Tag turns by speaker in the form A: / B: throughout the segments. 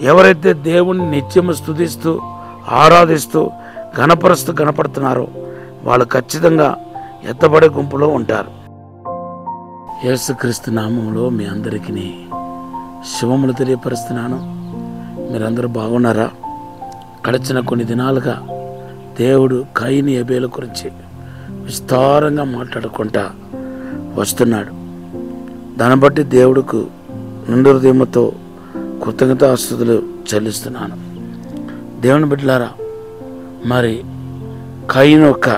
A: ఎవరైతే దేవుణ్ణి నిత్యము స్తుతిస్తూ ఆరాధిస్తూ గణపరుస్తూ కనపడుతున్నారో వాళ్ళు ఖచ్చితంగా ఎత్తబడే గుంపులో ఉంటారు యేసుక్రీస్తు నామంలో మీ అందరికీ శుభములు తెలియపరుస్తున్నాను మీరందరూ బాగున్నారా గడిచిన కొన్ని దినాలుగా దేవుడు కైని ఎబేల గురించి విస్తారంగా మాట్లాడుకుంటా వస్తున్నాడు దాన్ని బట్టి దేవుడుకు నిండు హృదయంతో కృతజ్ఞతాస్తుతులు చెల్లిస్తున్నాను దేవుని బిడ్డలారా మరి కైన్ యొక్క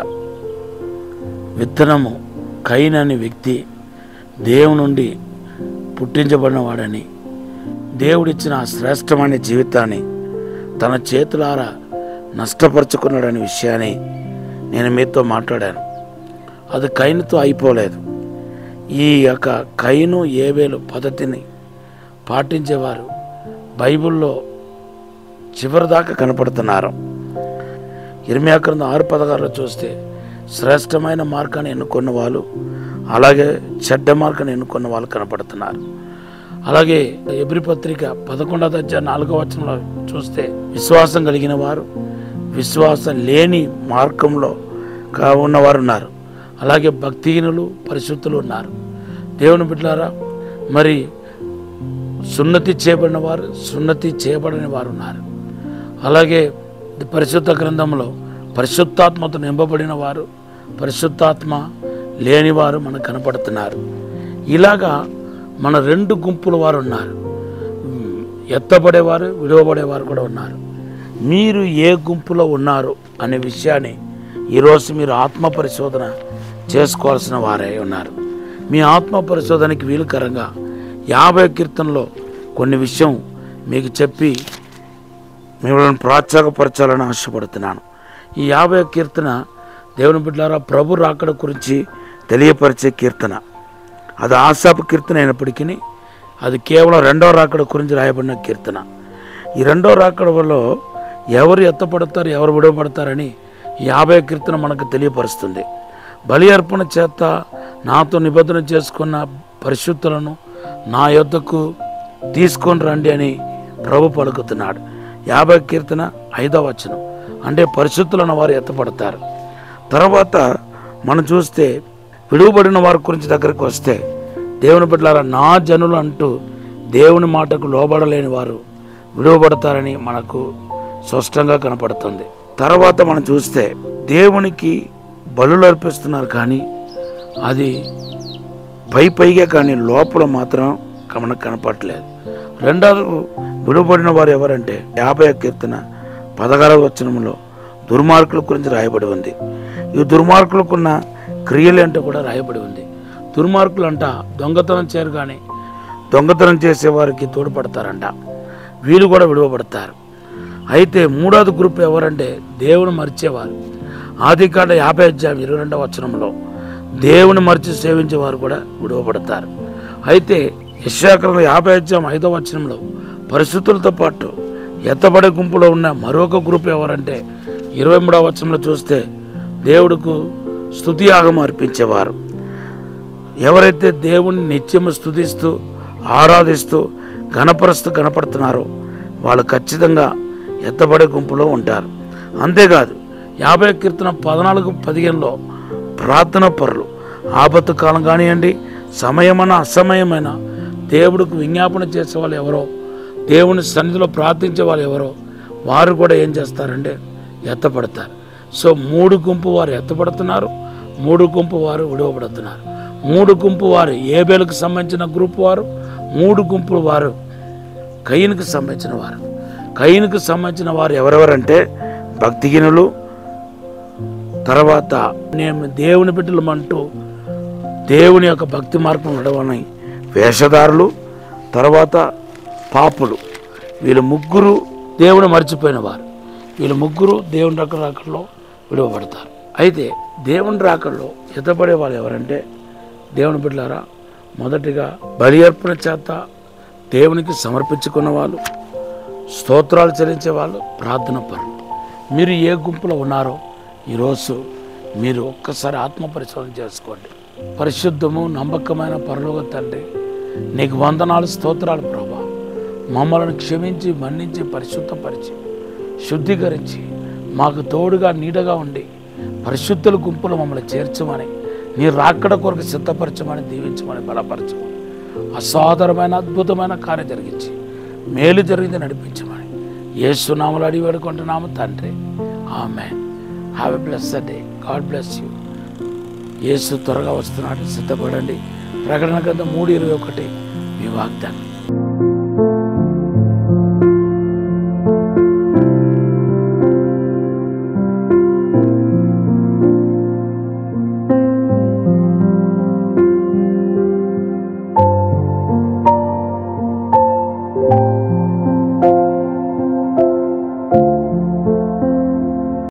A: విత్తనము కైన్ అనే వ్యక్తి దేవుని నుండి పుట్టించబడిన వాడని దేవుడిచ్చిన ఆ శ్రేష్టమైన జీవితాన్ని తన చేతులారా నష్టపరుచుకున్నాడనే విషయాన్ని నేను మీతో మాట్లాడాను అది కైనుతో అయిపోలేదు ఈ యొక్క కైను ఏవేలు పద్ధతిని పాటించేవారు బైబిల్లో చివరిదాకా కనపడుతున్నారు ఇరిమ్యాకరం ఆరు పదహారులో చూస్తే శ్రేష్టమైన మార్గాన్ని ఎన్నుకున్న వాళ్ళు అలాగే చెడ్డ మార్గాన్ని ఎన్నుకున్న వాళ్ళు కనపడుతున్నారు అలాగే ఎబ్రి పత్రిక పదకొండవ అధ్యాయ నాలుగవ వచనంలో చూస్తే విశ్వాసం కలిగిన వారు విశ్వాసం లేని మార్గంలో కా- ఉన్నవారు ఉన్నారు అలాగే భక్తిహీనులు పరిశుద్ధులు ఉన్నారు దేవుని బిడ్డలారా మరి సున్నతి చేయబడిన వారు సున్నతి చేయబడని వారు ఉన్నారు అలాగే పరిశుద్ధ గ్రంథంలో పరిశుద్ధాత్మతో నింపబడిన వారు పరిశుద్ధాత్మ లేని వారు మనకు కనపడుతున్నారు ఇలాగా మన రెండు గుంపుల వారు ఉన్నారు ఉమ్, ఎత్తబడేవారు విలువబడేవారు కూడా ఉన్నారు మీరు ఏ గుంపులో ఉన్నారు అనే విషయాన్ని ఈరోజు మీరు ఆత్మ పరిశోధన చేసుకోవాల్సిన వారే ఉన్నారు మీ ఆత్మ పరిశోధనకి వీలుకరంగా యాభై కీర్తనలో కొన్ని విషయం మీకు చెప్పి మిమ్మల్ని ప్రోత్సాహపరచాలని ఆశపడుతున్నాను ఈ యాభై కీర్తన దేవుని బిడ్డారా ప్రభు రాకడ గురించి తెలియపరిచే కీర్తన అది ఆశాపు కీర్తన అయినప్పటికీ అది కేవలం రెండో రాకడ గురించి రాయబడిన కీర్తన ఈ రెండో రాకడలో ఎవరు ఎత్తపడతారు ఎవరు విడవబడతారని ఈ యాభై కీర్తన మనకు తెలియపరుస్తుంది బలి అర్పణ చేత నాతో నిబంధన చేసుకున్న పరిశుద్ధులను నా యొద్దకు తీసుకొని రండి అని ప్రభు పలుకుతున్నాడు యాభై కీర్తన ఐదవ వచనం అంటే పరిశుద్ధులన్న వారు ఎత్తపడతారు తర్వాత మనం చూస్తే విడువబడిన వారి గురించి దగ్గరికి వస్తే దేవుని బిడ్డలారా నా జనులు అంటూ దేవుని మాటకు లోబడలేని వారు విడువబడతారని మనకు స్పష్టంగా కనపడుతుంది తర్వాత మనం చూస్తే దేవునికి బలులు అర్పిస్తున్నారు కానీ అది పై పైగా కానీ లోపల మాత్రం మనకు కనపడలేదు రెండవ విడువబడిన వారు ఎవరంటే యాభై కీర్తన పదహారవ వచనంలో దుర్మార్గుల గురించి రాయబడి ఉంది ఈ దుర్మార్గులకున్న క్రియలు అంటే కూడా రాయబడి ఉంది దుర్మార్గులు అంట దొంగతనం చేయరు కానీ దొంగతనం చేసే వారికి తోడ్పడతారంట వీళ్ళు కూడా విడువబడతారు అయితే మూడవది గ్రూప్ ఎవరంటే దేవుని మరిచేవారు ఆది కాండ యాభై అధ్యాయం ఇరవై రెండవ వచనంలో దేవుని మరిచి సేవించేవారు కూడా విడువబడతారు అయితే యశాకరంలో యాభై అధ్యాయం ఐదవ వచనంలో పరిస్థితులతో పాటు ఎత్తబడే గుంపులో ఉన్న మరొక గ్రూప్ ఎవరంటే ఇరవై మూడవ వచనంలో చూస్తే దేవుడుకు స్థుతి యాగం అర్పించేవారు ఎవరైతే దేవుణ్ణి నిత్యము స్తుతిస్తూ ఆరాధిస్తూ గణపరుస్తూ కనపడుతున్నారో వాళ్ళు ఖచ్చితంగా ఎత్తబడే గుంపులో ఉంటారు అంతేకాదు యాభై కీర్తన పద్నాలుగు పదిహేనులో ప్రార్థన పరులు ఆపత్తు కాలం కానివ్వండి సమయమైన అసమయమైన దేవుడికి విజ్ఞాపన చేసే వాళ్ళు ఎవరో దేవుని సన్నిధిలో ప్రార్థించే వాళ్ళు ఎవరో వారు కూడా ఏం చేస్తారంటే ఎత్తపడతారు సో మూడు గుంపు వారు ఎత్తపడుతున్నారు మూడు గుంపు వారు విడవబడుతున్నారు మూడు గుంపు వారు ఏబేలకు సంబంధించిన గ్రూప్ వారు మూడు గుంపులు వారు కయ్యనికి సంబంధించిన వారు కయ్యనికి సంబంధించిన వారు ఎవరెవరంటే భక్తిహీనులు తర్వాత నేను దేవుని బిడ్డలమంటూ దేవుని యొక్క భక్తి మార్గం నడవని వేషధారులు తర్వాత పాపులు వీళ్ళు ముగ్గురు దేవుని మర్చిపోయిన వారు వీళ్ళు ముగ్గురు దేవుని రాక రాకల్లో విడవబడతారు అయితే దేవుని రాకల్లో ఎత్తపడే వాళ్ళు ఎవరంటే దేవుని బిడ్డలారా మొదటిగా బలి అర్పణ చేత దేవునికి సమర్పించుకున్న వాళ్ళు స్తోత్రాలు చెల్లించే వాళ్ళు ప్రార్థన పరులు మీరు ఏ గుంపులో ఉన్నారో ఈరోజు మీరు ఒక్కసారి ఆత్మ పరిశోధన చేసుకోండి పరిశుద్ధము నమ్మకమైన పరలోక తండ్రి నీకు వందనాలు స్తోత్రాలు ప్రభా మమ్మల్ని క్షమించి మన్నించి పరిశుద్ధపరిచి శుద్ధీకరించి మాకు తోడుగా నీడగా ఉండి పరిశుద్ధుల గుంపులు మమ్మల్ని చేర్చమని నీ రాకడ కొరకు సిద్ధపరచమని దీవించమని బలపరచమని అసాధారమైన అద్భుతమైన కార్యం జరిగించి మేలు జరిగింది నడిపించమని ఏసునామలు అడిగి వేడుకుంటున్నాము తండ్రి ఆమె have a bless day God bless you యేసు త్వరగా వస్తున్నాడు సిద్ధపడండి ప్రకటన గ్రంథం మూడు ఇరవై ఒకటి మీ వాగ్దానం